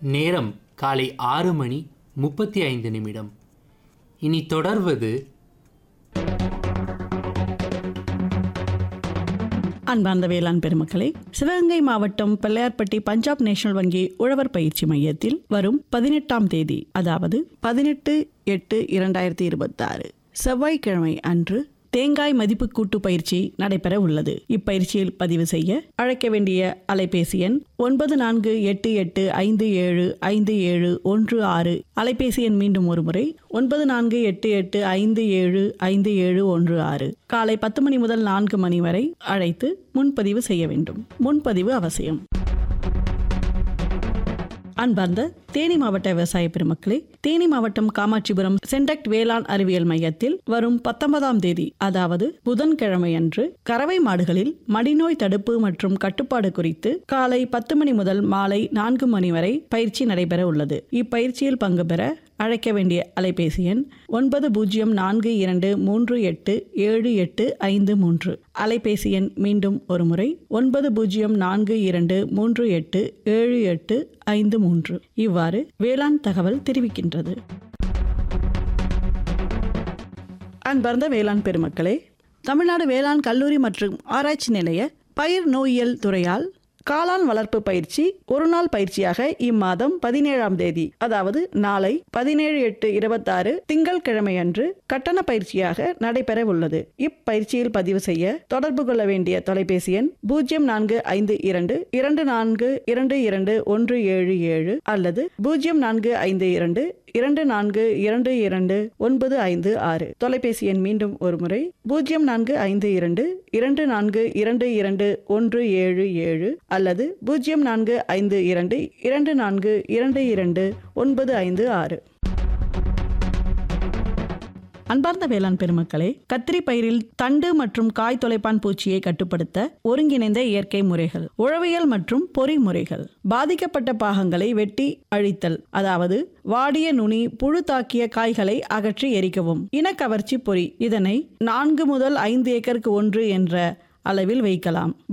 நேரம் காலை ஆறு மணி முப்பத்தி ஐந்து நிமிடம் இனி தொடர்வது அன்பார்ந்த வேளாண் பெருமக்களே சிவகங்கை மாவட்டம் பிள்ளையார்பட்டி பஞ்சாப் நேஷனல் வங்கி உழவர் பயிற்சி மையத்தில் வரும் பதினெட்டாம் தேதி அதாவது பதினெட்டு எட்டு இரண்டாயிரத்தி இருபத்தாறு செவ்வாய்க்கிழமை அன்று தேங்காய் மதிப்பு கூட்டு பயிற்சி நடைபெற உள்ளது இப்பயிற்சியில் பதிவு செய்ய அழைக்க வேண்டிய அலைபேசி எண் ஒன்பது நான்கு எட்டு எட்டு ஐந்து ஏழு ஐந்து ஏழு ஒன்று ஆறு அலைபேசி எண் மீண்டும் ஒரு முறை ஒன்பது நான்கு எட்டு எட்டு ஐந்து ஏழு ஐந்து ஏழு ஒன்று ஆறு காலை பத்து மணி முதல் நான்கு மணி வரை அழைத்து முன்பதிவு செய்ய வேண்டும் முன்பதிவு அவசியம் அன்பார்ந்த தேனி மாவட்ட விவசாய பெருமக்களே தேனி மாவட்டம் காமாட்சிபுரம் சென்டக்ட் வேளாண் அறிவியல் மையத்தில் வரும் பத்தொன்பதாம் தேதி அதாவது புதன்கிழமை அன்று கறவை மாடுகளில் மடிநோய் தடுப்பு மற்றும் கட்டுப்பாடு குறித்து காலை பத்து மணி முதல் மாலை நான்கு மணி வரை பயிற்சி நடைபெற உள்ளது இப்பயிற்சியில் பங்கு பெற அழைக்க வேண்டிய அலைபேசி எண் ஒன்பது பூஜ்ஜியம் நான்கு இரண்டு மூன்று எட்டு ஏழு எட்டு ஐந்து மூன்று அலைபேசி எண் மீண்டும் ஒரு முறை ஒன்பது பூஜ்ஜியம் நான்கு இரண்டு மூன்று எட்டு ஏழு எட்டு ஐந்து மூன்று இவ்வாறு வேளாண் தகவல் தெரிவிக்கின்றது அன்பார்ந்த வேளாண் பெருமக்களே தமிழ்நாடு வேளாண் கல்லூரி மற்றும் ஆராய்ச்சி நிலைய பயிர் நோயியல் துறையால் காளான் வளர்ப்பு பயிற்சி ஒரு நாள் பயிற்சியாக இம்மாதம் பதினேழாம் தேதி அதாவது நாளை பதினேழு எட்டு இருபத்தாறு திங்கட்கிழமை அன்று கட்டண பயிற்சியாக நடைபெற உள்ளது இப்பயிற்சியில் பதிவு செய்ய தொடர்பு கொள்ள வேண்டிய தொலைபேசி எண் பூஜ்ஜியம் நான்கு ஐந்து இரண்டு இரண்டு நான்கு இரண்டு இரண்டு ஒன்று ஏழு ஏழு அல்லது பூஜ்ஜியம் நான்கு ஐந்து இரண்டு இரண்டு நான்கு இரண்டு இரண்டு ஒன்பது ஐந்து ஆறு தொலைபேசி எண் மீண்டும் ஒரு முறை பூஜ்ஜியம் நான்கு ஐந்து இரண்டு இரண்டு நான்கு இரண்டு இரண்டு ஒன்று ஏழு ஏழு அல்லது பூஜ்ஜியம் நான்கு ஐந்து இரண்டு இரண்டு நான்கு இரண்டு இரண்டு ஒன்பது ஐந்து ஆறு அன்பார்ந்த வேளாண் பெருமக்களே கத்திரி பயிரில் தண்டு மற்றும் காய் தொலைப்பான் பூச்சியை கட்டுப்படுத்த ஒருங்கிணைந்த இயற்கை முறைகள் உழவியல் மற்றும் பொறிமுறைகள் பாதிக்கப்பட்ட பாகங்களை வெட்டி அழித்தல் அதாவது வாடிய நுனி புழு தாக்கிய காய்களை அகற்றி எரிக்கவும் இனக்கவர்ச்சி பொறி இதனை நான்கு முதல் ஐந்து ஏக்கருக்கு ஒன்று என்ற அளவில் வைக்கலாம்